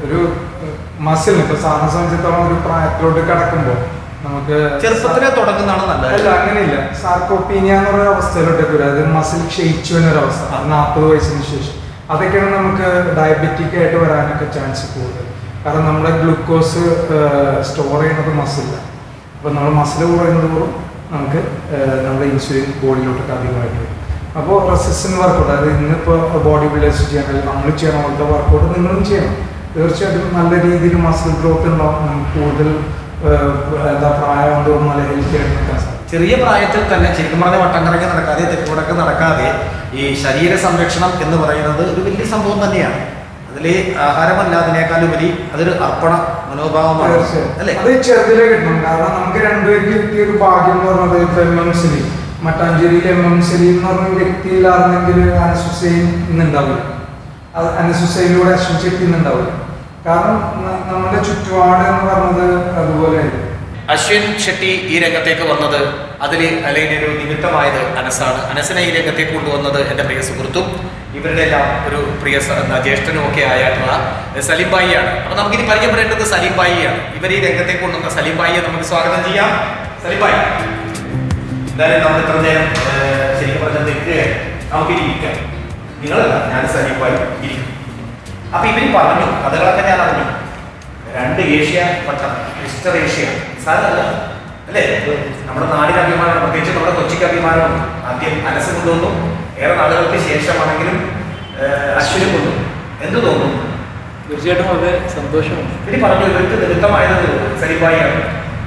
ഒരു മസിൽ ഇപ്പൊ സാറിനെ സംബന്ധിച്ചിടത്തോളം ഒരു പ്രായത്തിലോട്ട് കടക്കുമ്പോൾ നമുക്ക് ചെറുപ്പത്തിലെ തുടങ്ങുന്നതാണ് നല്ലത് അല്ല അങ്ങനെയില്ല സാർക്കോപ്പീനിയ എന്ന് പറയുന്ന അവസ്ഥയിലോട്ടൊക്കെ വരും അത് മസിൽ ക്ഷയിച്ചു എന്നൊരു അവസ്ഥ അത് നാൽപ്പത് വയസ്സിന് ശേഷം അതൊക്കെയാണ് നമുക്ക് ഡയബറ്റിക് ആയിട്ട് വരാനൊക്കെ ചാൻസ് കൂടുതൽ കാരണം നമ്മുടെ ഗ്ലൂക്കോസ് സ്റ്റോർ ചെയ്യുന്നത് മസിലാണ് അപ്പോൾ നമ്മൾ മസിൽ കുറയുന്നത് തോറും നമുക്ക് ഏഹ്, നമ്മുടെ ഇൻസുലിൻ ബോഡിയിലോട്ടൊക്കെ അധികമായിട്ട് വരും അപ്പോൾ റെസിസ്റ്റൻറ്റ് വർക്കൗട്ട് അതായത് ഇന്നിപ്പോൾ ബോഡി ബിൽഡേഴ്സ് ചെയ്യണമെങ്കിൽ നമ്മൾ ചെയ്യണ പോലത്തെ വർക്കൗട്ട് നിങ്ങളും ചെയ്യണം തീർച്ചയായിട്ടും നല്ല രീതിയിൽ മസിൽ ഗ്രോത്ത് ഉണ്ടാവും നമുക്ക് കൂടുതൽ ഏഹ്, എന്താ പ്രായം തോറും നല്ല ഹെൽത്തി ആയിട്ട് നിൽക്കാൻ സാധിക്കും ചെറിയ പ്രായത്തിൽ തന്നെ ശരിക്കും പറഞ്ഞ വട്ടം കറങ്ങി നടക്കാതെ തെക്കുടക്ക് നടക്കാതെ ഈ ശരീര സംരക്ഷണം എന്ന് പറയുന്നത് ഒരു വലിയ സംഭവം തന്നെയാണ് അതിൽ ആഹാരമല്ല അതിനേക്കാളുപരി അതൊരു അർപ്പണ മനോഭാവമാണ് തീർച്ചയായും. അല്ലേ അത് ചെറുതിലേ കിട്ടണം കാരണം നമുക്ക് രണ്ടുപേർക്ക് കിട്ടിയ ഒരു ഭാഗ്യം എന്ന് പറഞ്ഞത് ഇപ്പൊ എം എം സലീം മട്ടാഞ്ചേരിയിലെ എം എം സലീം എന്ന് പറഞ്ഞ വ്യക്തിയിലായിരുന്നെങ്കിൽ അനസുസൈൻ ഇന്നുണ്ടാവില്ല അത് അനസുസൈനിലൂടെ അശ്വൻ ചെട്ടി ഇന്നുണ്ടാവില്ല കാരണം ന- നമ്മുടെ ചുറ്റുപാട് എന്ന് പറഞ്ഞത് അതുപോലെയല്ല അശ്വിൻ ഷെട്ടി ഈ രംഗത്തേക്ക് വന്നത് അതിൽ അല്ലെങ്കിൽ ഒരു നിമിത്തമായത് അനസാണ് അനസിനെ ഈ രംഗത്തേക്ക് കൊണ്ടുവന്നത് എൻ്റെ പ്രിയ സുഹൃത്തും ഇവരുടെ എല്ലാം ഒരു പ്രിയ സ- എന്താ ജ്യേഷ്ഠനും ഒക്കെ ആയിട്ടുള്ള സലീംബായിയാണ് അപ്പൊ നമുക്കിനി പരിചയപ്പെടേണ്ടത് സലീംബായിയാണ് ഇവർ ഈ രംഗത്തേക്ക് കൊണ്ടുവന്ന സലീംബായിയെ നമുക്ക് സ്വാഗതം ചെയ്യാം സലീംബായി എന്തായാലും നമ്മൾ ഇത്ര നേരം ഏഹ്, ശരിക്കും പറഞ്ഞാൽ നിൽക്കുകയാണ് നമുക്കിനി ഇരിക്കാം നിങ്ങളല്ല ഞാൻ സലീംബായി ഇരിക്കും അപ്പൊ ഇവര് പറഞ്ഞു കഥകളൊക്കെ ഞാൻ അറിഞ്ഞു രണ്ട് ഏഷ്യ പട്ടം മിസ്റ്റർ ഏഷ്യ സാരല്ല അല്ലേ നമ്മുടെ നാടിന് അഭിമാനമാണ് പ്രത്യേകിച്ച് നമ്മുടെ കൊച്ചിക്ക് അഭിമാനമാണ് ആദ്യം മനസ്സ് കൊണ്ടുവന്നു ഏറെ നാളുകൾക്ക് ശേഷമാണെങ്കിലും ഏഹ്, അശ്വിനും കൊണ്ടുവന്നു എന്ത് തോന്നുന്നു തീർച്ചയായിട്ടും വളരെ സന്തോഷമുണ്ട് ഇവര് പറഞ്ഞു ഇവർക്ക് നിമിത്തമായത് സരിബായിയാണ്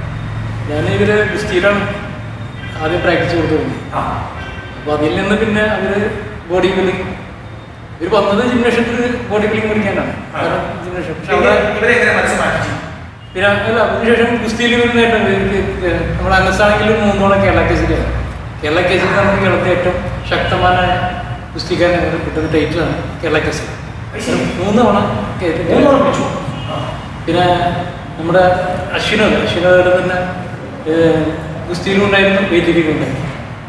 ഞാൻ ഇവര് ഗുസ്തിയിലാണ് ആദ്യം പ്രാക്ടീസ് കൊടുത്തിരുന്നത് ആ അപ്പോൾ അതിൽ നിന്ന് പിന്നെ അവർ ബോഡി ബിൽഡിങ് ഇവർ വന്നത് ജിംനേഷ്യത്തിൽ ബോഡി ബിൽഡിംഗ് പഠിക്കാനാണ് ആ. കാരണം ജിംനേഷ്യം പക്ഷെ ഇവരെ അവിടെ ഇവരെ എങ്ങനെ മനസ്സിലാക്കി പിന്നെ അല്ല അതിനുശേഷം ഗുസ്തിയിൽ വരുന്നതായിട്ട് ഇവർക്ക് നമ്മുടെ അനസാണെങ്കിലും മൂന്നോളം കേരള കേസിലാണ് കേരള കേസിൽ നമുക്ക് കേരളത്തിലെ ഏറ്റവും ശക്തമായ ഗുസ്തിക്കാരൻ അങ്ങനെ കിട്ടുന്ന ടൈറ്റിലാണ് കേരള കേസിൽ മൂന്ന് തവണ കേ- മൂന്ന് ഉറപ്പിച്ചു പിന്നെ നമ്മുടെ അശ്വിനോട് അശ്വിനോട് തന്നെ ഏഹ്, ഗുസ്തിയിലും ഉണ്ടായിരുന്നു വെയിറ്റിലും ഉണ്ടായിരുന്നു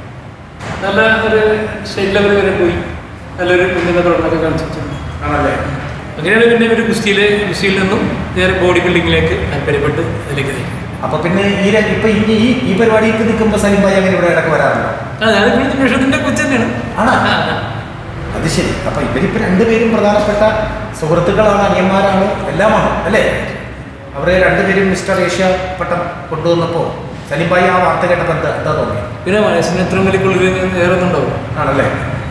നല്ല ഒരു സ്റ്റേറ്റ് ലെവൽ വരെ പോയി നല്ലൊരു ഉന്നത പ്രകടനമൊക്കെ കാണിച്ചിട്ടുണ്ട് ആണല്ലേ അങ്ങനെയാണ് പിന്നെ ഒരു ഗുസ്തിയിൽ ഗുസ്തിയിൽ നിന്നും നേരെ ബോഡി ബിൽഡിങ്ങിലേക്ക് താല്പര്യപ്പെട്ട് അതിലേക്ക് നീങ്ങി അപ്പൊ പിന്നെ ഈ ര- ഇപ്പൊ ഈ ഈ- ഈ പരിപാടിക്ക് നിൽക്കുമ്പോൾ സലിംബായി അങ്ങനെ ഇവിടെ ഇടക്ക് വരാറുണ്ടോ ആ ഞാനിപ്പോൾ നിമിഷത്തിൻ്റെ കൊച്ചു തന്നെയാണ് ആണോ? ആ, ആ. അത് ശരി അപ്പൊ ഇവരിപ്പോ രണ്ടുപേരും പ്രധാനപ്പെട്ട സുഹൃത്തുക്കളാണ് അനിയന്മാരാണ് എല്ലാമാണ് അല്ലേ അവരെ രണ്ടുപേരും മിസ്റ്റർ ഏഷ്യ പട്ടം കൊണ്ടുവന്നപ്പോ സലിംബായി ആ വാർത്ത കേട്ടപ്പോൾ എന്താ എന്താ തോന്നി പിന്നെ മനസ്സിന് എത്ര വലിയ കുളിര് വേറെ ഒന്നും ഉണ്ടാവും ആണല്ലേ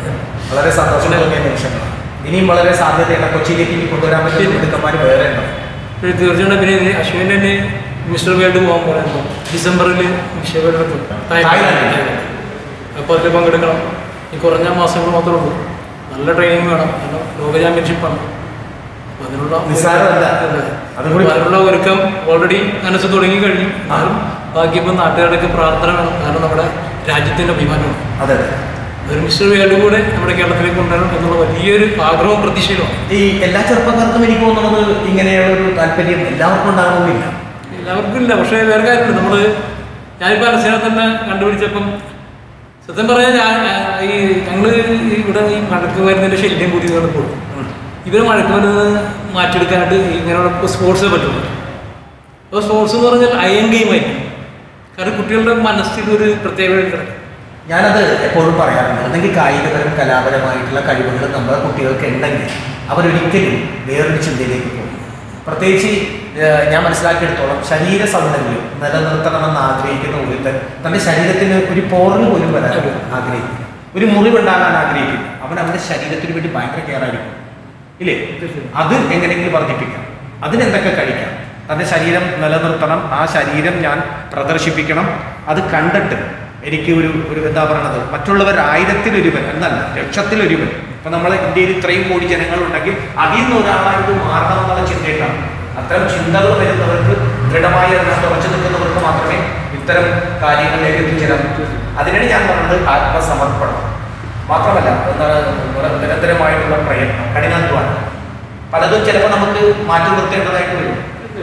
വളരെ സന്തോഷം തോന്നിയ നിമിഷങ്ങളാണ് ഇനിയും വളരെ സാധ്യതയുള്ള കൊച്ചിയിലേക്ക് ഇനി കൊണ്ടുവരാൻ പറ്റിയ മിടുക്കന്മാർ വേറെ ഉണ്ടോ പിന്നെ തീർച്ചയായിട്ടും പിന്നെ ഇത് അശ്വിൻ്റെ തന്നെ മിസ്റ്റർ വേൾഡ് പോകാൻ പറയുമ്പോൾ ഡിസംബറിൽ മിസ്റ്റർ വേൾഡ് എത്തും തായ്ലാൻഡിൽ. അപ്പോൾ അതിൽ പങ്കെടുക്കണം ഈ കുറഞ്ഞ മാസങ്ങൾ മാത്രമേ ഉള്ളൂ നല്ല ട്രെയിനിങ് വേണം കാരണം ലോക ചാമ്പ്യൻഷിപ്പാണ് അപ്പോൾ അതിനുള്ള നിസ്സാരമല്ല. അതെ. അതും കൂടി- അപ്പോൾ അതിനുള്ള ഒരുക്കം ഓൾറെഡി മനസ്സ് തുടങ്ങി കഴിഞ്ഞു എന്നാലും ബാക്കി ഇപ്പം നാട്ടുകാരുടെയൊക്കെ പ്രാർത്ഥന വേണം കാരണം നമ്മുടെ രാജ്യത്തിൻ്റെ അഭിമാനമാണ് അതെ ഒരു മിസ്റ്റർ വേൾഡ് കൂടെ നമ്മുടെ കേരളത്തിലേക്ക് കൊണ്ടുവരണം എന്നുള്ള വലിയൊരു ആഗ്രഹവും പ്രതീക്ഷയിലുമാണ് ഈ എല്ലാ ചെറുപ്പക്കാർക്കും എനിക്ക് തോന്നുന്നത് ഇങ്ങനെയുള്ള ഒരു താല്പര്യം എല്ലാവർക്കും ഉണ്ടാകണമെന്നില്ല എല്ലാവർക്കും ഇല്ല പക്ഷേ വേറെ കാര്യമുണ്ട് നമ്മൾ ഞാനിപ്പോൾ അലസിനെ തന്നെ കണ്ടുപിടിച്ചപ്പം സത്യം പറഞ്ഞാൽ ഞാൻ ആ, ഈ ഞങ്ങൾ ഇവിടെ ഈ മഴക്ക് വരുന്നതിൻ്റെ ശല്യം കൂടി ഇപ്പോൾ ഇവർ മഴക്ക് വരുന്നത് മാറ്റിയെടുക്കാനായിട്ട് ഇങ്ങനെയുള്ള സ്പോർട്സേ പറ്റുള്ളൂ അപ്പോൾ സ്പോർട്സ് എന്ന് പറഞ്ഞാൽ അയൺ ഗെയിമായിരിക്കും കാരണം കുട്ടികളുടെ മനസ്സിൽ ഒരു പ്രത്യേകത കിടക്കും ഞാനത് എപ്പോഴും പറയാറുണ്ട് ഒന്നെങ്കിൽ കായികപരം കലാപരമായിട്ടുള്ള കഴിവുകൾ നമ്മുടെ കുട്ടികൾക്ക് ഉണ്ടെങ്കിൽ അവരൊരിക്കലും വേറൊരു ചിന്തയിലേക്ക് പോകും പ്രത്യേകിച്ച് ഏഹ്, ഞാൻ മനസ്സിലാക്കിയെടുത്തോളം ശരീര സൗന്ദര്യം നിലനിർത്തണമെന്ന് ആഗ്രഹിക്കുന്ന ഒരുത്തൻ തൻ്റെ ശരീരത്തിന് ഒരു പോറിന് പോലും വരാൻ ആഗ്രഹിക്കും ഒരു മുറിവുണ്ടാകാൻ ആഗ്രഹിക്കും അവൻ അവൻ്റെ ശരീരത്തിന് വേണ്ടി ഭയങ്കര കെയർ ആയിരിക്കും ഇല്ലേ അത് എങ്ങനെയെങ്കിലും വർദ്ധിപ്പിക്കാം അതിനെന്തൊക്കെ കഴിക്കാം തൻ്റെ ശരീരം നിലനിർത്തണം ആ ശരീരം ഞാൻ പ്രദർശിപ്പിക്കണം അത് കണ്ടിട്ട് എനിക്ക് ഒരു ഒരു എന്താ പറയണത് മറ്റുള്ളവർ ആയിരത്തിലൊരുവൻ എന്നല്ല ലക്ഷത്തിലൊരുവൻ ഇപ്പൊ നമ്മളെ ഇന്ത്യയിൽ ഇത്രയും കോടി ജനങ്ങളുണ്ടെങ്കിൽ അതിൽ നിന്ന് ഒരാളായിട്ട് മാറണം എന്നുള്ള ചിന്തയിട്ടാണ് അത്തരം ചിന്തകൾ വരുന്നവർക്ക് ദൃഢമായ അതിനകത്ത് ഉറച്ചു നിൽക്കുന്നവർക്ക് മാത്രമേ ഇത്തരം കാര്യങ്ങളിലേക്ക് എത്തിച്ചേരാൻ പറ്റൂ അതിനാണ് ഞാൻ പറഞ്ഞത് ആത്മസമർപ്പണം മാത്രമല്ല എന്താണ് നിര- നിരന്തരമായിട്ടുള്ള പ്രയത്നം കഠിനാധ്വാനം പലതും ചിലപ്പോൾ നമുക്ക് മാറ്റി നിർത്തേണ്ടതായിട്ട് വരും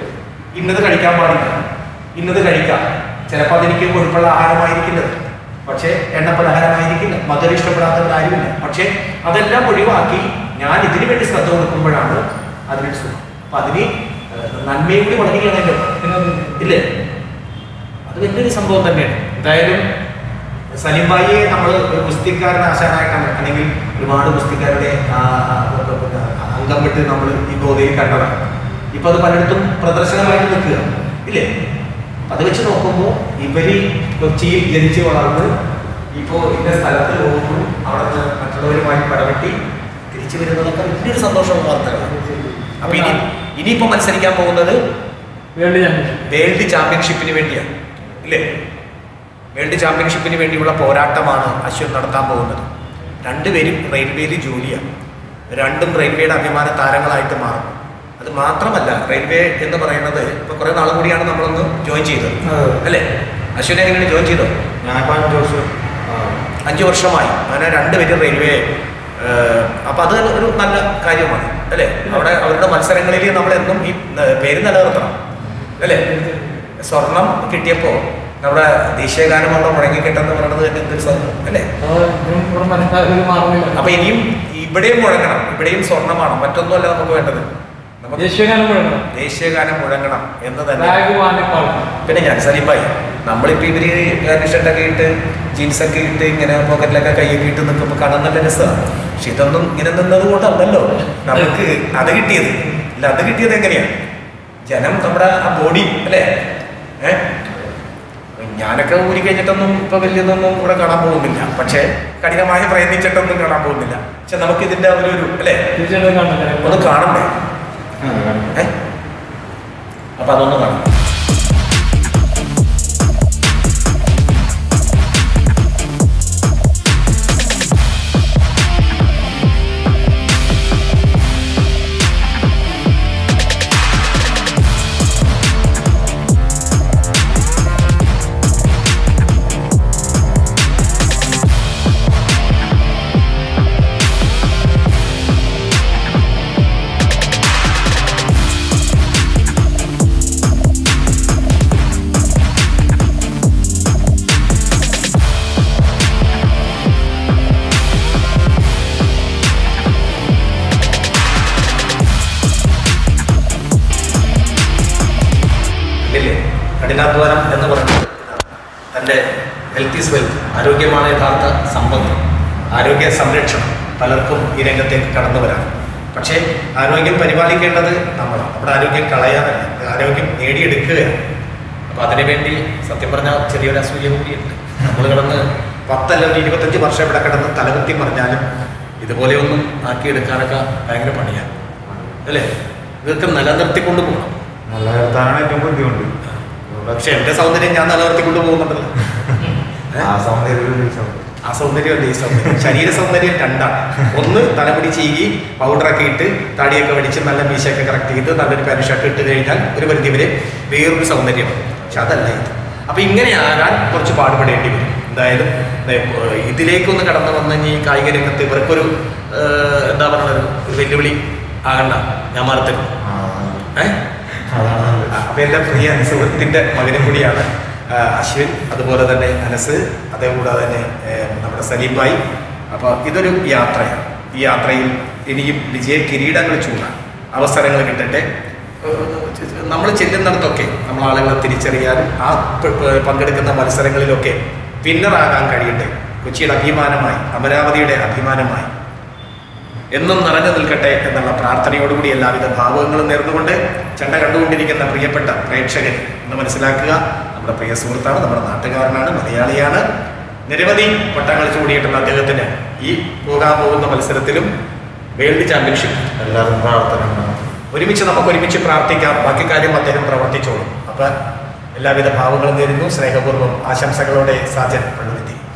ഇന്നത് കഴിക്കാൻ പാടില്ല ഇന്നത് കഴിക്കാം ചിലപ്പോൾ അതെനിക്ക് കൊഴുപ്പുള്ള ആഹാരമായിരിക്കില്ലത് പക്ഷേ എണ്ണ പലഹാരമായിരിക്കില്ല മധുരം ഇഷ്ടപ്പെടാത്ത കാര്യമില്ല പക്ഷേ അതെല്ലാം ഒഴിവാക്കി ഞാൻ ഇതിനു വേണ്ടി ശ്രദ്ധ കൊടുക്കുമ്പോഴാണ് അതിനൊരു സുഖം അപ്പൊ അതിന് ഏഹ്, നന്മയും കൂടി മുടങ്ങിയാണല്ലോ ഇല്ലേ അത് വലിയൊരു സംഭവം തന്നെയാണ് എന്തായാലും സലിംബായിയെ നമ്മൾ ഒരു ഗുസ്തിക്കാരൻ ആശാനായിട്ടാണ് അല്ലെങ്കിൽ ഒരുപാട് ഗുസ്തിക്കാരുടെ ആ, ആ, പിന്നെ അംഗം വിട്ട് നമ്മൾ ഈ ഗോതയിൽ കണ്ടതാണ് ഇപ്പൊ അത് പലയിടത്തും പ്രദർശനമായിട്ട് നിൽക്കുക ഇല്ലേ അത് വെച്ച് നോക്കുമ്പോൾ ഇവര് കൊച്ചിയിൽ ജനിച്ച് വളർന്ന് ഇപ്പോൾ ഇന്ന സ്ഥലത്ത് പോകുമ്പോൾ അവിടെ നിന്ന് മറ്റുള്ളവരുമായി പടവെട്ടി തിരിച്ചു വരുന്നതൊക്കെ വലിയൊരു സന്തോഷമുള്ള വാർത്തകളാണ് അപ്പൊ ഇനി ഇനിയിപ്പോ മത്സരിക്കാൻ പോകുന്നത് വേൾഡ് ചാമ്പ്യൻഷിപ്പ് വേൾഡ് ചാമ്പ്യൻഷിപ്പിന് വേണ്ടിയാണ് ഇല്ലേ വേൾഡ് ചാമ്പ്യൻഷിപ്പിന് വേണ്ടിയുള്ള പോരാട്ടമാണ് അശ്വൻ നടത്താൻ പോകുന്നത് രണ്ടുപേരും റെയിൽവേയിൽ ജോലിയാണ് രണ്ടും റെയിൽവേയുടെ അഭിമാന താരങ്ങളായിട്ട് മാറും അത് മാത്രമല്ല റെയിൽവേ എന്ന് പറയുന്നത് ഇപ്പൊ കുറെ നാളും കൂടിയാണ് നമ്മളൊന്ന് ജോയിൻ ചെയ്തത് അതെ. അല്ലേ അശ്വിൻ എങ്ങനെയാണ് ജോയിൻ ചെയ്തത് ഞാനിപ്പോൾ അഞ്ച് വർഷം അഞ്ച് വർഷമായി അങ്ങനെ രണ്ടുപേരും റെയിൽവേ ഏഹ്, അപ്പൊ അത് ഒരു നല്ല കാര്യമാണ് അല്ലേ അവിടെ അവരുടെ മത്സരങ്ങളിൽ നമ്മൾ എന്നും ഈ ഏഹ്, പേര് നിലനിർത്തണം അല്ലേ സ്വർണം കിട്ടിയപ്പോൾ നമ്മുടെ ദേശീയഗാനം അവിടെ മുഴങ്ങിക്കിട്ടെന്ന് പറയുന്നത് തന്നെ എന്തൊരു സന്തോഷം അല്ലേ അത് ഇതിനും ഇവിടെ മനസ്സിലാക്കി മാറുന്നില്ല അപ്പൊ ഇനിയും ഇവിടെയും മുഴങ്ങണം ഇവിടെയും സ്വർണ്ണമാണ് മറ്റൊന്നുമല്ല നമുക്ക് വേണ്ടത് നമുക്ക് ദേശീയഗാനം മുഴങ്ങണം ദേശീയഗാനം മുഴങ്ങണം എന്ന് തന്നെ ബാഗ് വാങ്ങിപ്പാടും പിന്നെ ഞാൻ സലീംബായി നമ്മളിപ്പോ ഇവര് പാന്റ് ഷർട്ടൊക്കെ ഇട്ട് ജീൻസ് ഒക്കെ ഇട്ട് ഇങ്ങനെ പോക്കറ്റിലൊക്കെ കൈയൊക്കെ ഇട്ട് നിൽക്കുമ്പോൾ കാണാൻ നല്ല രസമാണ് പക്ഷെ ഇതൊന്നും ഇങ്ങനെ നിന്നത് കൊണ്ടല്ലല്ലോ നമുക്ക് അത് കിട്ടിയത് ഇല്ല അത് കിട്ടിയത് എങ്ങനെയാ ജനം നമ്മുടെ ആ ബോഡി അല്ലേ ഏ ഞാനൊക്കെ ഊരി കഴിഞ്ഞിട്ടൊന്നും ഇപ്പൊ വലിയതൊന്നും ഇവിടെ കാണാൻ പോകുന്നില്ല പക്ഷേ കഠിനമായി പ്രയത്നിച്ചിട്ടൊന്നും കാണാൻ പോകുന്നില്ല പക്ഷെ നമുക്ക് ഇതിന്റെ ഒരു ഒരു അല്ലേ തീർച്ചയായിട്ടും കാണുന്നില്ല ഒന്ന് കാണണ്ടേ ഏ അപ്പൊ അതൊന്ന് കാണാം ഇല്ലേ കഠിനാധ്വാനം എന്ന് പറയുന്നത് തൻ്റെ ഹെൽത്ത് ഈസ് വെൽത്ത് ആരോഗ്യമാണ് യഥാർത്ഥ സമ്പത്ത് ആരോഗ്യ സംരക്ഷണം പലർക്കും ഈ രംഗത്തേക്ക് കടന്നു വരാം പക്ഷേ ആരോഗ്യം പരിപാലിക്കേണ്ടത് നമ്മളാണ് നമ്മുടെ ആരോഗ്യം കളയാനല്ല ആരോഗ്യം നേടിയെടുക്കുകയാണ് അപ്പോൾ അതിനുവേണ്ടി സത്യം പറഞ്ഞാൽ ചെറിയൊരു അസൂയ കൂടിയുണ്ട് നമ്മൾ കിടന്ന് പത്തല്ല ഒരു ഇരുപത്തഞ്ച് വർഷം ഇവിടെ കിടന്ന് തലകുത്തി മറിഞ്ഞാലും ഇതുപോലെയൊന്നും ആക്കിയെടുക്കാനൊക്കെ ഭയങ്കര പണിയാണ് അല്ലേ ഇതൊക്കെ നിലനിർത്തിക്കൊണ്ട് പോകണം നല്ല നിർത്താനാണ് ഏറ്റവും ബുദ്ധിമുട്ട് പക്ഷെ എന്റെ സൗന്ദര്യം ഞാൻ നിലനിർത്തിക്കൊണ്ട് പോകുന്നുണ്ടല്ലോ ആ സൗന്ദര്യം ഒരു സൗന്ദര്യം. ആ സൗന്ദര്യമല്ല ഈ സൗന്ദര്യം ശരീര സൗന്ദര്യം രണ്ടാണ് ഒന്ന് തലമുടി ചീകി പൗഡറൊക്കെ ഇട്ട് താടിയൊക്കെ വടിച്ച് നല്ല മീശയൊക്കെ കറക്റ്റ് ചെയ്ത് നല്ലൊരു പാന്റ് ഷർട്ട് ഇട്ട് കഴിഞ്ഞാൽ ഒരു പരിധി വരെ വേറൊരു സൗന്ദര്യമാണ് പക്ഷെ അതല്ല ഇത് അപ്പൊ ഇങ്ങനെ ആകാൻ കുറച്ച് പാടുപെടേണ്ടി വരും എന്തായാലും ദേ, ഏർ ഇതിലേക്കൊന്ന് കടന്നു വന്ന ഈ കായിക രംഗത്ത് ഇവർക്കൊരു ഏർ, എന്താ പറയുന്നത് ഒരു വെല്ലുവിളി ആകണ്ട ഞാൻ മറത്തരും ആ, ഏഹ് അതാണ് നല്ലത്. അപ്പൊ എന്റെ പ്രിയ സുഹൃത്തിന്റെ മകനും കൂടിയാണ് ആ, അശ്വിൻ അതുപോലെ തന്നെ അനസ് അതേ കൂടാതെ തന്നെ ഏ, നമ്മുടെ സലീം ഭായി അപ്പൊ ഇതൊരു യാത്രയാണ് ഈ യാത്രയിൽ ഇനിയും വിജയ കിരീടങ്ങൾ ചൂടാൻ അവസരങ്ങൾ കിട്ടട്ടെ നമ്മൾ ചെല്ലുന്നിടത്തൊക്കെ നമ്മൾ ആളുകളെ തിരിച്ചറിയാനും ആ പ- പ- പങ്കെടുക്കുന്ന മത്സരങ്ങളിലൊക്കെ വിന്നറാകാൻ കഴിയട്ടെ കൊച്ചിയുടെ അഭിമാനമായി അമരാവതിയുടെ അഭിമാനമായി എന്നും നിറഞ്ഞു നിൽക്കട്ടെ എന്നുള്ള പ്രാർത്ഥനയോടുകൂടി എല്ലാവിധ ഭാവങ്ങളും നേർന്നുകൊണ്ട് ചെണ്ട കണ്ടുകൊണ്ടിരിക്കുന്ന പ്രിയപ്പെട്ട പ്രേക്ഷകൻ എന്ന് മനസ്സിലാക്കുക നമ്മുടെ പ്രിയ സുഹൃത്താണ് നമ്മുടെ നാട്ടുകാരനാണ് മലയാളിയാണ് നിരവധി പട്ടങ്ങൾ ചൂടിയിട്ടുള്ള അദ്ദേഹത്തിന് ഈ പോകാൻ പോകുന്ന മത്സരത്തിലും വേൾഡ് ചാമ്പ്യൻഷിപ്പ് എല്ലാവരും പ്രാർത്ഥന ഉണ്ടാവും. ഒരുമിച്ച് നമുക്ക് ഒരുമിച്ച് പ്രാർത്ഥിക്കാം ബാക്കി കാര്യം അദ്ദേഹം പ്രവർത്തിച്ചോളും അപ്പൊ എല്ലാവിധ ഭാവങ്ങളും നേരുന്നു സ്നേഹപൂർവ്വം ആശംസകളോടെ സാജൻ പള്ളുവിധി